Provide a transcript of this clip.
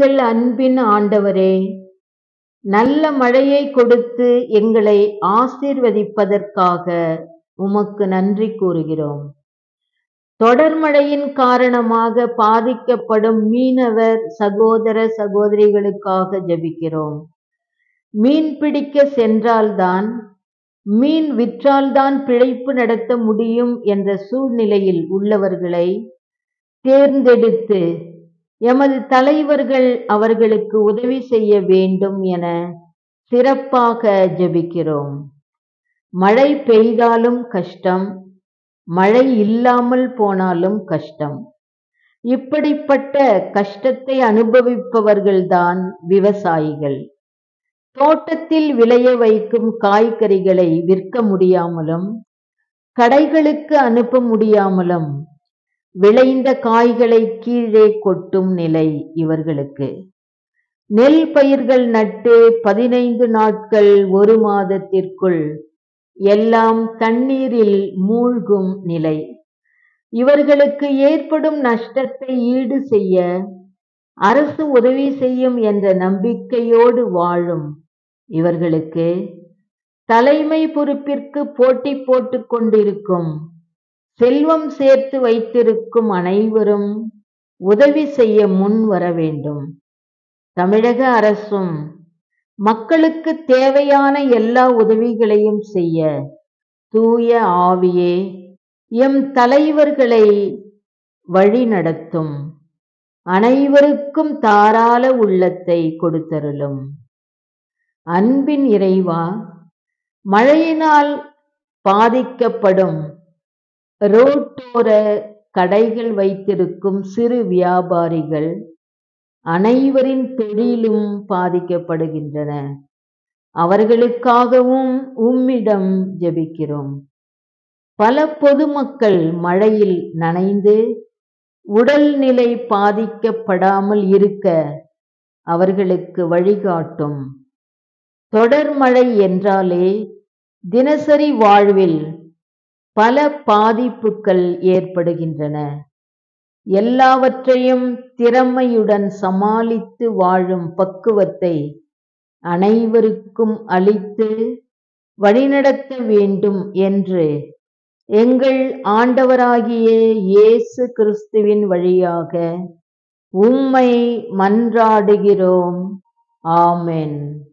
எங்கள் அன்பின் ஆண்டவரே நல்ல மழையை கொடுத்து எங்களை ஆசீர்வதிப்பதற்காக உமக்கு நன்றி கூறுகிறோம் தொடர் மழையின் காரணமாக பாதிக்கப்படும் மீனவர் சகோதர சகோதரிகளுக்காக ஜெபிக்கிறோம் மீன் பிடிக்க சென்றால்தான் மீன் விற்றால்தான் பிழைப்பு நடத்த முடியும் என்ற சூழ்நிலையில் உள்ளவர்களை தேர்ந்தெடுத்து எமது தலைவர்கள் அவர்களுக்கு உதவி செய்ய வேண்டும் என சிறப்பாக ஜெபிக்கிறோம் மழை பெய்தாலும் கஷ்டம் மழை இல்லாமல் போனாலும் கஷ்டம் இப்படிப்பட்ட கஷ்டத்தை அனுபவிப்பவர்கள்தான் விவசாயிகள் தோட்டத்தில் விளைய வைக்கும் காய்கறிகளை விற்க முடியாமலும் கடைகளுக்கு அனுப்ப முடியாமலும் விளைந்த காய்களை கீழே கொட்டும் நிலை இவர்களுக்கு நெல் பயிர்கள் நட்டு பதினைந்து நாட்கள் ஒரு மாதத்திற்குள் எல்லாம் தண்ணீரில் மூழ்கும் நிலை இவர்களுக்கு ஏற்படும் நஷ்டத்தை ஈடு செய்ய அரசு உதவி செய்யும் என்ற நம்பிக்கையோடு வாழும் இவர்களுக்கு தலைமை பொறுப்பிற்கு போட்டி போட்டுக் கொண்டிருக்கும் செல்வம் சேர்த்து வைத்திருக்கும் அனைவரும் உதவி செய்ய முன் வர வேண்டும் தமிழக அரசும் மக்களுக்கு தேவையான எல்லா உதவிகளையும் செய்ய தூய ஆவியே எம் தலைவர்களை வழி நடத்தும் அனைவருக்கும் தாராள உள்ளத்தை கொடுத்தருளும் அன்பின் இறைவா மழையினால் பாதிக்கப்படும் ரோட்டோர கடைகள் வைத்திருக்கும் சிறு வியாபாரிகள் அனைவரின் தொழிலும் பாதிக்கப்படுகின்றன அவர்களுக்காகவும் உம்மிடம் ஜெபிக்கிறோம் பல பொதுமக்கள் மழையில் நனைந்து உடல்நிலை பாதிக்கப்படாமல் இருக்க அவர்களுக்கு வழிகாட்டும் தொடர் மழை என்றாலே தினசரி வாழ்வில் பல பாதிப்புகள் ஏற்படுகின்றன எல்லாவற்றையும் திறமையுடன் சமாளித்து வாழும் பக்குவத்தை அனைவருக்கும் அளித்து வழிநடத்த வேண்டும் என்று எங்கள் ஆண்டவராகிய இயேசு கிறிஸ்துவின் வழியாக உம்மை மன்றாடுகிறோம் ஆமென்